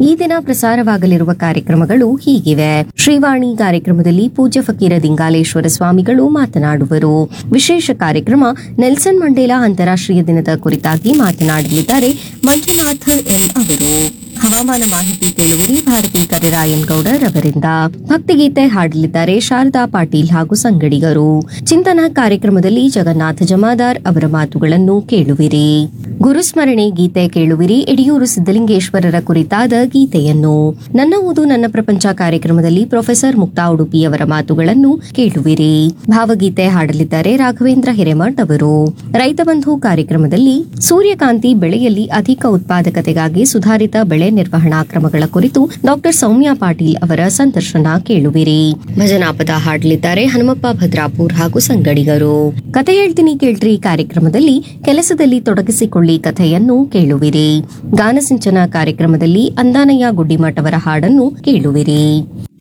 ಈ ದಿನ ಪ್ರಸಾರವಾಗಲಿರುವ ಕಾರ್ಯಕ್ರಮಗಳು ಹೀಗಿವೆ ಶ್ರೀವಾಣಿ ಕಾರ್ಯಕ್ರಮದಲ್ಲಿ ಪೂಜ್ಯ ಫಕೀರ ದಿಂಗಾಲೇಶ್ವರ ಸ್ವಾಮಿಗಳು ಮಾತನಾಡುವರು ವಿಶೇಷ ಕಾರ್ಯಕ್ರಮ ನೆಲ್ಸನ್ ಮಂಡೇಲಾ ಅಂತಾರಾಷ್ಟ್ರೀಯ ದಿನದ ಕುರಿತಾಗಿ ಮಾತನಾಡಲಿದ್ದಾರೆ ಮಂಜುನಾಥ್ ಎಂ ಅವರು ಹವಾಮಾನ ಮಾಹಿತಿ ಕೇಳುವಿರಿ ಭಾರತಿ ಕರಿರಾಯನ್ ಗೌಡರ್ ಅವರಿಂದ ಭಕ್ತಿಗೀತೆ ಹಾಡಲಿದ್ದಾರೆ ಶಾರದಾ ಪಾಟೀಲ್ ಹಾಗೂ ಸಂಗಡಿಗರು ಚಿಂತನ ಕಾರ್ಯಕ್ರಮದಲ್ಲಿ ಜಗನ್ನಾಥ ಜಮಾದಾರ್ ಅವರ ಮಾತುಗಳನ್ನು ಕೇಳುವಿರಿ ಗುರುಸ್ಮರಣೆ ಗೀತೆ ಕೇಳುವಿರಿ ಯಡಿಯೂರು ಸಿದ್ದಲಿಂಗೇಶ್ವರರ ಕುರಿತಾದ ಗೀತೆಯನ್ನು ನನ್ನ ಓದು ನನ್ನ ಪ್ರಪಂಚ ಕಾರ್ಯಕ್ರಮದಲ್ಲಿ ಪ್ರೊಫೆಸರ್ ಮುಕ್ತಾ ಉಡುಪಿಯವರ ಮಾತುಗಳನ್ನು ಕೇಳುವಿರಿ ಭಾವಗೀತೆ ಹಾಡಲಿದ್ದಾರೆ ರಾಘವೇಂದ್ರ ಹಿರೇಮಠ್ ಅವರು ರೈತ ಬಂಧು ಕಾರ್ಯಕ್ರಮದಲ್ಲಿ ಸೂರ್ಯಕಾಂತಿ ಬೆಳೆಯಲ್ಲಿ ಅಧಿಕ ಉತ್ಪಾದಕತೆಗಾಗಿ ಸುಧಾರಿತ ಬೆಳೆ ನಿರ್ವಹಣಾ ಕ್ರಮಗಳ ಕುರಿತು ಡಾಕ್ಟರ್ ಸೌಮ್ಯ ಪಾಟೀಲ್ ಅವರ ಸಂದರ್ಶನ ಕೇಳುವಿರಿ ಭಜನಾಪದ ಹಾಡಲಿದ್ದಾರೆ ಹನುಮಪ್ಪ ಭದ್ರಾಪುರ್ ಹಾಗೂ ಸಂಗಡಿಗರು ಕತೆ ಹೇಳ್ತೀನಿ ಕೇಳ್ರಿ ಕಾರ್ಯಕ್ರಮದಲ್ಲಿ ಕೆಲಸದಲ್ಲಿ ತೊಡಗಿಸಿಕೊಳ್ಳಿ ಕಥೆಯನ್ನು ಕೇಳುವಿರಿ ಗಾನಸಿಂಚನ ಕಾರ್ಯಕ್ರಮದಲ್ಲಿ ಅಂದಾನಯ್ಯ ಗುಡ್ಡಿಮಠ್ ಅವರ ಹಾಡನ್ನು ಕೇಳುವಿರಿ